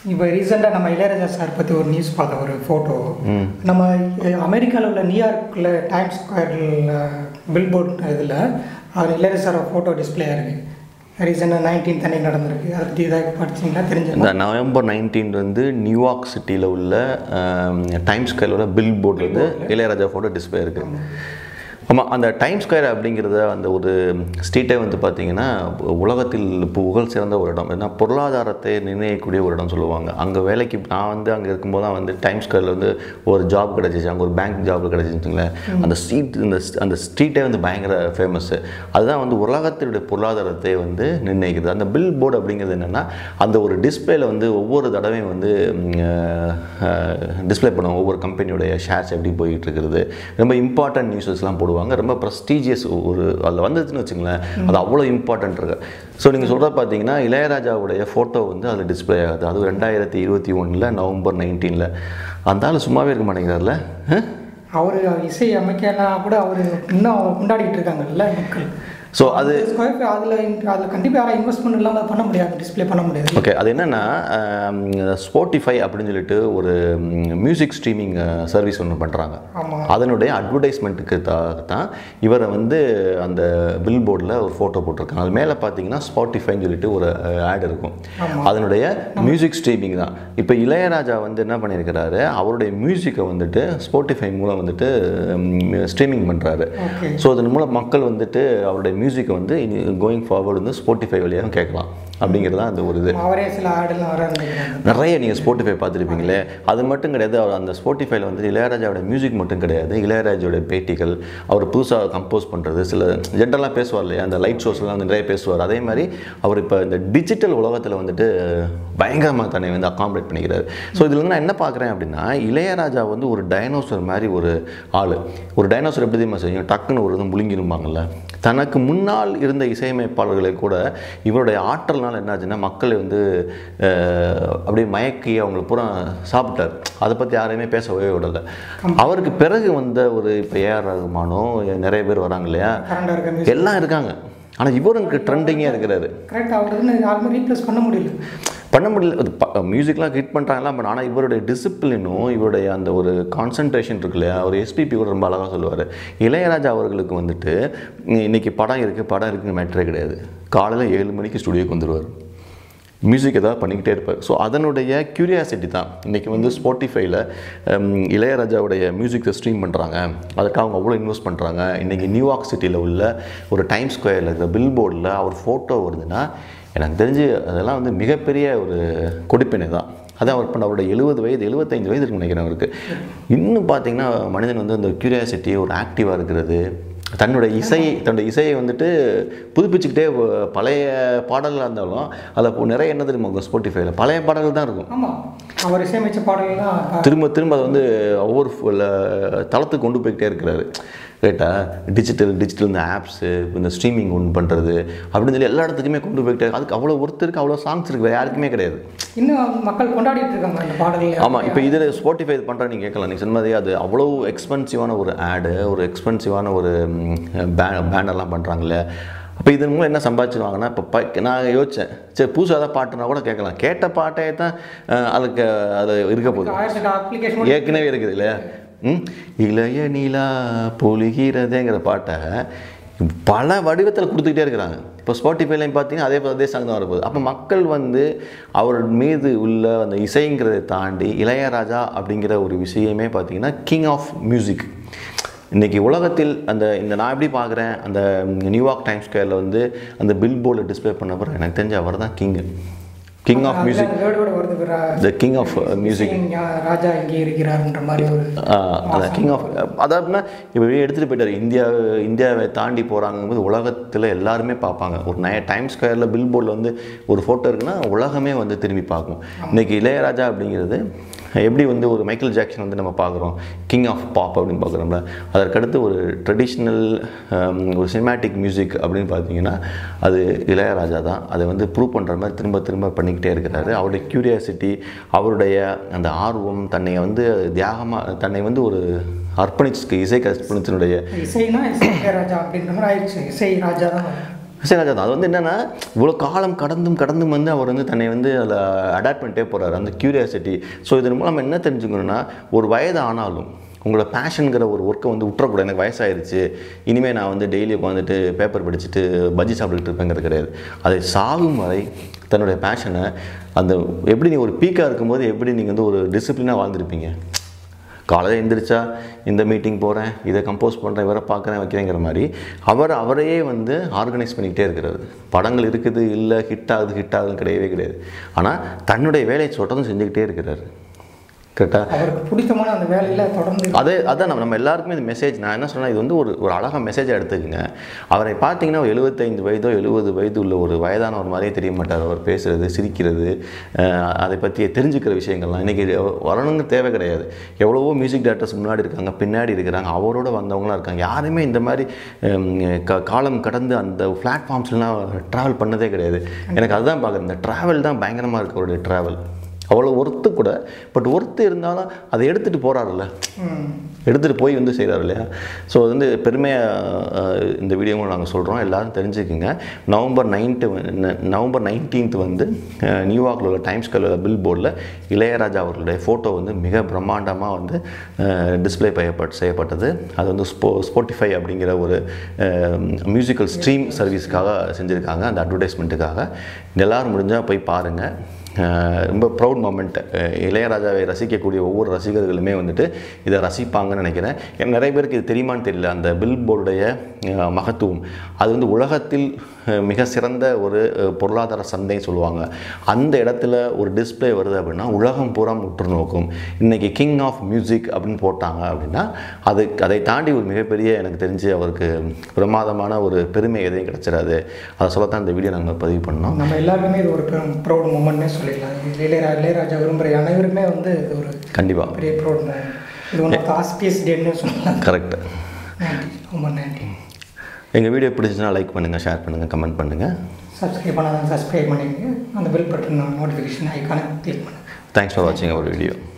இப்போ ரீசெண்டாக நம்ம இளையராஜா சார் பற்றி ஒரு நியூஸ் பார்த்தோம் ஒரு ஃபோட்டோ நம்ம அமெரிக்காவில் உள்ள நியூயார்க்கில் டைம் ஸ்கொயரில் பில்போர்ட் இதில் அவர் இளையராஜா சார் ஃபோட்டோ டிஸ்பிளே இருக்குது ரீசெண்டாக நைன்டீன் அன்னைக்கு நடந்திருக்கு அதை பற்றி ஏதாவது படிச்சிங்களா தெரிஞ்சுங்க இந்த நவம்பர் நைன்டீன் வந்து நியூயார்க் சிட்டியில் உள்ள டைம் ஸ்கொயரில் உள்ள பில் போர்டு வந்து இளையராஜா ஃபோட்டோ டிஸ்பிளே இருக்குது ஆமாம் அந்த டைம் ஸ்கொயர் அப்படிங்கிறத அந்த ஒரு ஸ்ட்ரீட்டே வந்து பார்த்தீங்கன்னா உலகத்தில் புகழ் சிறந்த ஒரு இடம் ஏன்னா பொருளாதாரத்தை நிர்ணயிக்கக்கூடிய ஒரு இடம் சொல்லுவாங்க அங்கே வேலைக்கு நான் வந்து அங்கே இருக்கும்போது தான் வந்து டைம் ஸ்கொயரில் வந்து ஒரு ஜாப் கிடச்சிச்சு அங்கே ஒரு பேங்க் ஜாப் கிடச்சிச்சுங்களேன் அந்த ஸ்ட்ரீட் இந்த அந்த ஸ்ட்ரீட்டே வந்து பயங்கர ஃபேமஸ்ஸு அதுதான் வந்து உலகத்தினுடைய பொருளாதாரத்தை வந்து நிர்ணயிக்கிறது அந்த பில் போர்டு அப்படிங்கிறது என்னென்னா அந்த ஒரு டிஸ்பிளேல வந்து ஒவ்வொரு தடவையும் வந்து டிஸ்ப்ளே பண்ணுவாங்க ஒவ்வொரு கம்பெனியோடைய ஷேர்ஸ் எப்படி போயிட்டு இருக்கிறது ரொம்ப இம்பார்ட்டன்ட் நியூஸஸ்லாம் போடுவாங்க ரொம்ப ப்ரெஸ்டீஜியஸ் ஒரு அதில் வந்துச்சுன்னு வச்சுங்களேன் அது அவ்வளோ இம்பார்ட்டன்ட் இருக்கு ஸோ நீங்கள் சொல்கிற பார்த்தீங்கன்னா இளையராஜாவுடைய ஃபோட்டோ வந்து அதில் டிஸ்ப்ளே ஆகுது அது ரெண்டாயிரத்தி இருபத்தி ஒன்றில் நவம்பர் நைன்டீனில் அந்த ஆள் சும்மாவே இருக்க மாட்டேங்கிறார்ல ஆ? அவர் இசை அமைக்கலாம் கூட அவர் இன்னும் அவர் கொண்டாடிட்டு இருக்காங்கல்ல மக்கள் ஸோ அது ஸ்கொயர் அதில் அதில் கண்டிப்பாக யாரும் இன்வெஸ்ட்மெண்ட் இல்லாமல் பண்ண முடியாது டிஸ்ப்ளே பண்ண முடியாது ஓகே அது என்னென்னா ஸ்போட்டிஃபை அப்படின்னு சொல்லிட்டு ஒரு மியூசிக் ஸ்ட்ரீமிங் சர்வீஸ் ஒன்று பண்ணுறாங்க ஆமாம் அதனுடைய அட்வர்டைஸ்மெண்ட்டுக்கு தான் இவரை வந்து அந்த பில் போர்டில் ஒரு ஃபோட்டோ போட்டிருக்காங்க அது மேலே பார்த்தீங்கன்னா ஸ்பாட்டிஃபைன்னு சொல்லிட்டு ஒரு ஆட் இருக்கும் அதனுடைய மியூசிக் ஸ்ட்ரீமிங் தான் இப்போ இளையராஜா வந்து என்ன பண்ணியிருக்கிறாரு அவருடைய மியூசிக்கை வந்துட்டு ஸ்பாட்டிஃபை மூலம் வந்துட்டு ஸ்ட்ரீமிங் பண்ணுறாரு ஓகே ஸோ அதன் மூலம் மக்கள் வந்துட்டு அவருடைய மியூசிக்கை வந்து கோயிங் ஃபார்வர்டு வந்து ஸ்பாட்டிஃபை வழியாக கேட்கலாம் அப்படிங்கிறது தான் அந்த ஒரு இது அவரே சில ஆடெல்லாம் வர ஆரம்பிக்கிறாங்க நிறைய நீங்கள் ஸ்போட்டிஃபை பார்த்துருப்பீங்களே அது மட்டும் கிடையாது அவர் அந்த ஸ்போட்டிஃபைல வந்து இளையராஜாவோட மியூசிக் மட்டும் கிடையாது இளையராஜாவோட பேட்டிகள் அவர் புதுசாக கம்போஸ் பண்ணுறது சில ஜென்ரலாக பேசுவார் இல்லையா அந்த லைட் ஷோஸ்லாம் வந்து நிறைய பேசுவார் அதே மாதிரி அவர் இப்போ இந்த டிஜிட்டல் உலகத்தில் வந்துட்டு பயங்கரமாக தன்னை வந்து அகாமடேட் பண்ணிக்கிறாரு ஸோ இதில் வந்து நான் என்ன பார்க்குறேன் அப்படின்னா இளையராஜா வந்து ஒரு டைனோசர் மாதிரி ஒரு ஆள் ஒரு டைனோசர் எப்படி தெரியுமா செய்யும் டக்குன்னு ஒரு இது முழுங்கிருப்பாங்கல்ல தனக்கு முன்னால் இருந்த இசையமைப்பாளர்களை கூட இவருடைய ஆற்றல்னால என்னாச்சுன்னா மக்களை வந்து அஹ், அப்படியே மயக்கி அவங்கள பூரா சாப்பிட்டார் அதை பற்றி யாரையுமே பேசவே விடலை அவருக்கு பிறகு வந்த ஒரு இப்போ ஏஆர் ரகுமானோ நிறைய பேர் வராங்க இல்லையா கரண்டாக இருக்க மியூசிக் எல்லாம் இருக்காங்க ஆனால் இவருக்கு ட்ரெண்டிங்காக இருக்கிறாரு கரெக்ட் அவருன்னு யாருமே ரீப்ளேஸ் பண்ண முடியல பண்ண முடியல அது மியூசிக்லாம் ஹிட் பண்ணுறாங்கலாம் பட் ஆனால் இவருடைய டிசிப்ளினும் இவருடைய அந்த ஒரு கான்சன்ட்ரேஷன் இருக்கு இல்லையா ஒரு எஸ்பிபி கூட ரொம்ப அழகாக சொல்லுவார் இளையராஜா அவர்களுக்கு வந்துட்டு இன்னைக்கு படம் இருக்குது படம் இருக்குன்னு மேட்டரே கிடையாது காலையில் ஏழு மணிக்கு ஸ்டுடியோக்கு வந்துடுவார் மியூசிக் ஏதாவது பண்ணிக்கிட்டே இருப்பார் ஸோ அதனுடைய க்யூரியாசிட்டி தான் இன்றைக்கி வந்து ஸ்பாட்டிஃபைல இளையராஜாவுடைய மியூசிக்கை ஸ்ட்ரீம் பண்ணுறாங்க அதுக்காக அவங்க அவ்வளோ இன்வெஸ்ட் பண்ணுறாங்க இன்றைக்கி நியூயார்க் சிட்டியில் உள்ள ஒரு டைம் ஸ்கொயரில் இருக்கிற பில் போர்டில் ஒரு ஃபோட்டோ வருதுன்னா எனக்கு தெரிஞ்சு அதெல்லாம் வந்து மிகப்பெரிய ஒரு கொடுப்பினை தான் அதான் அவர் பண்ண அவருடைய எழுபது வயது எழுபத்தைந்து வயது இருக்குன்னு நினைக்கிறேன் அவருக்கு இன்னும் பார்த்தீங்கன்னா மனிதன் வந்து அந்த க்யூரியாசிட்டி ஒரு ஆக்டிவாக இருக்கிறது தன்னுடைய இசை தன்னுடைய இசையை வந்துட்டு புதுப்பிச்சுக்கிட்டே வ- பழைய பாடல்களாக இருந்தாலும் அதில் இப்போ நிறைய என்ன தெரியுமா ஸ்பாட்டிஃபைல பழைய பாடல்கள் தான் இருக்கும் ஆமாம் அவர் இசையமைச்ச பாடல்கள்லாம் திரும்ப திரும்ப அதை வந்து ஒவ்வொரு ஃப- ல- தளத்துக்கு கொண்டு போய்கிட்டே இருக்கிறாரு ரைட்டா டிஜிட்டல் டிஜிட்டல் இந்த ஆப்ஸு இந்த ஸ்ட்ரீமிங் ஒன்று பண்ணுறது அப்படின்னு சொல்லி எல்லா இடத்துக்குமே கொண்டு போய்கிட்டே அதுக்கு அவ்வளோ ஒருத்தருக்கு அவ்வளோ சாங்ஸ் இருக்கு வேறு யாருக்குமே கிடையாது இன்னும் மக்கள் கொண்டாடிட்டு இருக்காங்க அந்த பாடல்கள் ஆமாம் இப்போ இதில் ஸ்பாட்டிஃபை இது பண்ணுற நீங்கள் கேட்கலாம் நீங்கள் சொன்ன மாதிரி அது அவ்வளோ எக்ஸ்பென்சிவான ஒரு ஆடு ஒரு எக்ஸ்பென்சிவான ஒரு பே பேனர்லாம் பண்ணுறாங்களே அப்போ இதன் மூலம் என்ன சம்பாதிச்சிருவாங்கன்னா இப்போ ப நான் யோசித்தேன் சரி புதுசாக ஏதாவது பாட்டுனா கூட கேட்கலாம் கேட்ட பாட்டே தான் அஹ், அதுக்கு அது இருக்க போகுது ஆயிரத்தி அப்ளிகேஷன் ஏற்கனவே இருக்குது இல்லையா ம் இளைய நிலா பொழிகிறதேங்கிற பாட்டை பல வடிவத்தில் கொடுத்துக்கிட்டே இருக்கிறாங்க இப்போ ஸ்பாட்டிஃபைலையும் பார்த்தீங்கன்னா அதே அதே சாங் தான் வரப்போகுது அப்போ மக்கள் வந்து அவர் மீது உள்ள அந்த இசைங்கிறதை தாண்டி இளையராஜா அப்படிங்கிற ஒரு விஷயமே பார்த்தீங்கன்னா கிங் ஆஃப் மியூசிக் இன்றைக்கி உலகத்தில் அந்த இந்த நான் எப்படி பார்க்குறேன் அந்த நியூயார்க் டைம் ஸ்கொயரில் வந்து அந்த பில் போர்டில் டிஸ்ப்ளே பண்ணப்பறம் எனக்கு தெரிஞ்ச அவர் தான் கிங்கு கிங் ஆஃப் மியூசிக் வேர்டோட வருது ரா- த கிங் ஆஃப் மியூசிக் இங்க ராஜா இங்கே இருக்கிறார்ன்ற மாதிரி ஒரு அந்த கிங் ஆஃப் அதாவதுனா இப்போ எடுத்துகிட்டு போயிட்டார் இந்தியா இந்தியாவை தாண்டி போகிறாங்கும்போது உலகத்தில் எல்லாருமே பார்ப்பாங்க ஒரு நய டைம் ஸ்கொயரில் பில் போர்டில் வந்து ஒரு ஃபோட்டோ இருக்குன்னா உலகமே வந்து திரும்பி பார்க்கும் இன்றைக்கி இளையராஜா அப்படிங்கிறது எப்படி வந்து ஒரு மைக்கேல் ஜாக்சன் வந்து நம்ம பார்க்குறோம் கிங் ஆஃப் பாப் அப்படின்னு பார்க்குறோம்ல அதற்கடுத்து ஒரு ட்ரெடிஷ்னல் ஒரு சினிமேட்டிக் மியூசிக் அப்படின்னு பார்த்தீங்கன்னா அது இளையராஜா தான் அதை வந்து ப்ரூவ் பண்ணுற மாதிரி திரும்ப திரும்ப பண்ணிக்கிட்டே இருக்கிறாரு அவருடைய க்யூரியாசிட்டி அவருடைய அந்த ஆர்வம் தன்னை வந்து தியாகமாக தன்னை வந்து ஒரு அர்ப்பணிச்சு இசை அர்ப்பணித்தினுடைய இசைனா இசை ராஜா அப்படின்ற மாதிரி ஆயிடுச்சு இசை ராஜா தான் இளையராஜா தான் அது வந்து என்னென்னா இவ்வளோ காலம் கடந்தும் கடந்தும் வந்து அவர் வந்து தன்னை வந்து அதில் அடாப்ட் பண்ணிட்டே போகிறாரு அந்த க்யூரியாசிட்டி ஸோ இதன் மூலம் நம்ம என்ன தெரிஞ்சுக்கணும்னா ஒரு வயது ஆனாலும் உங்களோட பேஷனுங்கிற ஒரு ஒர்க்கை வந்து விட்டுறக்கூடாது எனக்கு வயசாயிருச்சு இனிமேல் நான் வந்து டெய்லி உட்காந்துட்டு பேப்பர் படிச்சுட்டு பஜ்ஜி சாப்பிட்டுட்டு இருப்பேங்கிறது கிடையாது அதை சாகும் வரை தன்னுடைய பேஷனை அந்த எப்படி நீ ஒரு பீக்காக இருக்கும்போது எப்படி நீங்கள் வந்து ஒரு டிசிப்ளினாக வாழ்ந்திருப்பீங்க காலையில் எந்திரிச்சா இந்த மீட்டிங் போகிறேன் இதை கம்போஸ் பண்ணுறேன் இவரை பார்க்குறேன் வைக்கிறேங்கிற மாதிரி அவர் அவரையே வந்து ஆர்கனைஸ் பண்ணிக்கிட்டே இருக்கிறாரு படங்கள் இருக்குது இல்லை ஹிட் ஆகுது ஹிட் ஆகுதுன்னு கிடையவே கிடையாது ஆனால் தன்னுடைய வேலையை சொட்டதும் செஞ்சுக்கிட்டே இருக்கிறாரு கரெக்டாக அவருக்கு பிடித்தமான அந்த வேலையில் தொடர்ந்து அது அதான் நம்ம நம்ம எல்லாருக்குமே இந்த மெசேஜ் நான் என்ன சொன்னேன் இது வந்து ஒரு ஒரு அழகாக மெசேஜாக எடுத்துக்கங்க அவரை பார்த்தீங்கன்னா ஒரு எழுபத்தைந்து வயதோ எழுபது வயது உள்ள ஒரு வயதான ஒரு மாதிரியே தெரிய மாட்டார் அவர் பேசுகிறது சிரிக்கிறது அஹ், அதை பற்றி தெரிஞ்சுக்கிற விஷயங்கள்லாம் இன்றைக்கி வரணுங்க தேவை கிடையாது எவ்வளவோ மியூசிக் டேரக்டர்ஸ் முன்னாடி இருக்காங்க பின்னாடி இருக்கிறாங்க அவரோட வந்தவங்களாம் இருக்காங்க யாருமே இந்த மாதிரி ஹம், க- காலம் கடந்து அந்த பிளாட்ஃபார்ம்ஸ்லாம் ட்ராவல் பண்ணதே கிடையாது எனக்கு அதுதான் பார்க்குறேன் இந்த ட்ராவல் தான் பயங்கரமாக இருக்கு அவருடைய ட்ராவல் அவ்வளோ ஒர்த்து கூட பட் ஒர்த்து இருந்தாலும் அதை எடுத்துகிட்டு போகிறாருல்ல ம். எடுத்துகிட்டு போய் வந்து செய்கிறாரு இல்லையா ஸோ அது வந்து பெருமையாக இந்த வீடியோவும் நாங்கள் சொல்கிறோம் எல்லாரும் தெரிஞ்சுக்குங்க நவம்பர் நைன்த்து நவம்பர் நைன்டீன்த் வந்து அஹ், நியூயார்க்கில் உள்ள டைம்ஸ் ஸ்கொயரில் பில் போர்டில் இளையராஜா அவர்களுடைய ஃபோட்டோ வந்து மிக பிரம்மாண்டமாக வந்து டிஸ்ப்ளே செய்யப்பட் செய்யப்பட்டது அது வந்து ஸ்போ ஸ்போட்டிஃபை அப்படிங்கிற ஒரு மியூசிக்கல் ஸ்ட்ரீம் சர்வீஸ்க்காக செஞ்சுருக்காங்க அந்த அட்வர்டைஸ்மெண்ட்டுக்காக எல்லாரும் முடிஞ்சால் போய் பாருங்கள் அஹ் ரொம்ப ப்ரௌட் மூமெண்ட் இளையராஜாவை ரசிக்கக்கூடிய ஒவ்வொரு ரசிகர்களுமே வந்துட்டு இதை ரசிப்பாங்கன்னு நினைக்கிறேன் ஏன்னா நிறைய பேருக்கு இது தெரியுமான்னு தெரியல அந்த பில் போர்டுடைய அஹ், மகத்துவம் அது வந்து உலகத்தில் அஹ், மிக சிறந்த ஒரு அஹ், பொருளாதார சந்தைன்னு சொல்லுவாங்க அந்த இடத்துல ஒரு டிஸ்ப்ளே வருது அப்படின்னா உலகம் பூரா உற்று நோக்கும் இன்றைக்கி கிங் ஆஃப் மியூசிக் அப்படின்னு போட்டாங்க அப்படின்னா அது அதை தாண்டி ஒரு மிகப்பெரிய எனக்கு தெரிஞ்சு அவருக்கு பிரமாதமான ஒரு பெருமை எதையும் கிடச்சிடாது அதை சொல்லத்தான் இந்த வீடியோ நாங்கள் பதிவு பண்ணோம் நம்ம எல்லாருக்குமே இது ஒரு பெரும் ப்ரௌட் மூமெண்ட்னே சொல்லிடலாம் இது இளையரா இளையராஜா விரும்புகிற அனைவருமே வந்து இது ஒரு கண்டிப்பாக பெரிய ப்ரௌட் மூமெண்ட் இது ஒன் ஆஃப் ஆஸ்பியஸ் டேட்னு சொல்லலாம் கரெக்ட் நன்றி ரொம்ப நன்றி எங்கள் வீடியோ பிடிச்சுன்னா லைக் பண்ணுங்கள் ஷேர் பண்ணுங்கள் கமெண்ட் பண்ணுங்கள் சப்ஸ்கிரைப் பண்ணாதான் சப்ஸ்கிரைப் பண்ணிங்க அந்த பெல் பட்டன் நோட்டிஃபிகேஷன் ஐக்கானை கிளிக் பண்ணுங்கள் தேங்க்ஸ் ஃபார் வாட்சிங் அவர் வீடியோ